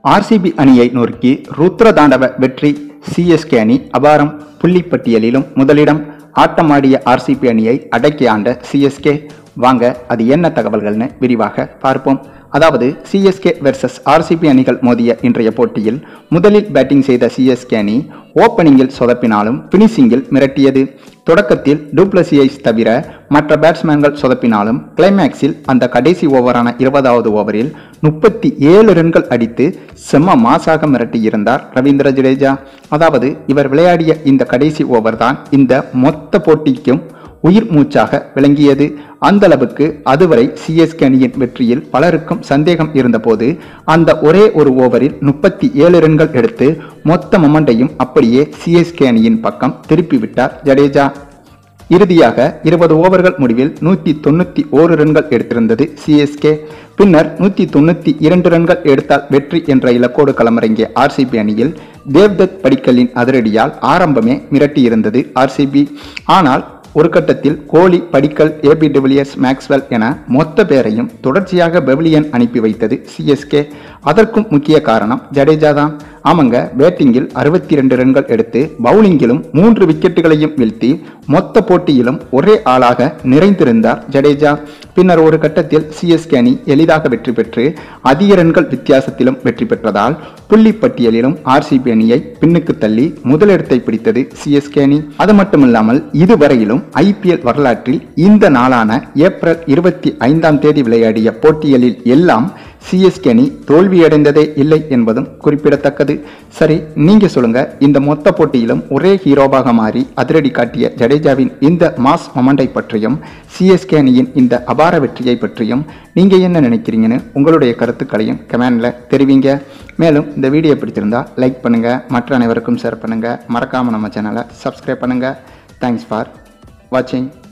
RCB அணியை நோக்கி ருத்ரதாண்டவ வெற்றி சிஎஸ்கே அணி அபாரம் புள்ளிப்பட்டியலிலும் முதலிடம் ஆட்டமாடிய ஆர்சிபி அணியை அடக்கி ஆண்ட சிஎஸ்கே வாங்க அது என்ன தகவல்கள்னு விரிவாக பார்ப்போம் அதாவது சிஎஸ்கே வெர்சஸ் ஆர்சிபி அணிகள் மோதிய இன்றைய போட்டியில் முதலில் பேட்டிங் செய்த சிஎஸ்கே அணி ஓப்பனிங்கில் சொதப்பினாலும் பினிஷிங்கில் மிரட்டியது தொடக்கத்தில் டூப்ளசியைஸ் தவிர மற்ற பேட்ஸ்மேன்கள் சொதப்பினாலும் கிளைமேக்ஸில் அந்த கடைசி ஓவரான இருபதாவது ஓவரில் முப்பத்தி ஏழு ரன்கள் அடித்து செம்ம மாசாக மிரட்டியிருந்தார் ரவீந்திர ஜடேஜா அதாவது இவர் விளையாடிய இந்த கடைசி ஓவர் தான் இந்த மொத்த போட்டிக்கும் உயிர் மூச்சாக விளங்கியது அந்த அளவுக்கு அதுவரை சிஎஸ்கே அணியின் வெற்றியில் பலருக்கும் சந்தேகம் இருந்தபோது அந்த ஒரே ஒரு ஓவரில் முப்பத்தி ஏழு ரன்கள் எடுத்து மொத்த மொமெண்டையும் அப்படியே சிஎஸ்கே அணியின் பக்கம் திருப்பிவிட்டார் ஜடேஜா இறுதியாக இருபது ஓவர்கள் முடிவில் நூத்தி தொண்ணூத்தி ஓரு ரன்கள் எடுத்திருந்தது சிஎஸ்கே பின்னர் நூத்தி தொண்ணூத்தி இரண்டு ரன்கள் எடுத்தால் வெற்றி என்ற இலக்கோடு களமிறங்கிய ஆர்சிபி அணியில் தேவ்தத் படிக்கலின் அதிரடியால் ஆரம்பமே மிரட்டியிருந்தது ஆர்சிபி ஆனால் ஒரு கட்டத்தில் Kohli Padikkal AB de Villiers Maxwell என மொத்த பேரையும் தொடர்ச்சியாக பெவிலியன் அனுப்பி வைத்தது சிஎஸ்கே அதற்கும் முக்கிய காரணம் ஜடேஜா தான் ஆமாங்க பேட்டிங்கில் அறுபத்தி ரெண்டு ரன்கள் எடுத்து பவுலிங்கிலும் மூன்று விக்கெட்டுகளையும் வீழ்த்தி மொத்த போட்டியிலும் ஒரே ஆளாக நிறைந்திருந்தார் ஜடேஜா பின்னர் ஒரு கட்டத்தில் சிஎஸ்கே அணி எளிதாக வெற்றி பெற்று அதிக ரன்கள் வித்தியாசத்திலும் வெற்றி பெற்றதால் புள்ளி பட்டியலிலும் ஆர்சிபி அணியை பின்னுக்கு தள்ளி முதலிடத்தை பிடித்தது சிஎஸ்கே அணி அது மட்டுமில்லாமல் இதுவரையிலும் ஐபிஎல் வரலாற்றில் இந்த நாளான ஏப்ரல் இருபத்தி ஐந்தாம் தேதி விளையாடிய போட்டிகளில் எல்லாம் சிஎஸ்கே அணி தோல்வியடைந்ததே இல்லை என்பதும் குறிப்பிடத்தக்கது சரி நீங்க சொல்லுங்க இந்த மொத்த போட்டியிலும் ஒரே ஹீரோவாக மாறி அதிரடி காட்டிய ஜடேஜாவின் இந்த மாஸ் மொமெண்டை பற்றியும் சிஎஸ்கே அணியின் இந்த அபார வெற்றியை பற்றியும் நீங்க என்ன நினைக்கிறீங்கன்னு உங்களுடைய கருத்துக்களையும் கமெண்ட்ல தெரிவிங்க மேலும் இந்த வீடியோ பிடிச்சிருந்தா லைக் பண்ணுங்க மற்ற அனைவருக்கும் ஷேர் பண்ணுங்க மறக்காம நம்ம சேனலை சப்ஸ்கிரைப் பண்ணுங்க தேங்க்ஸ் ஃபார் வாட்சிங்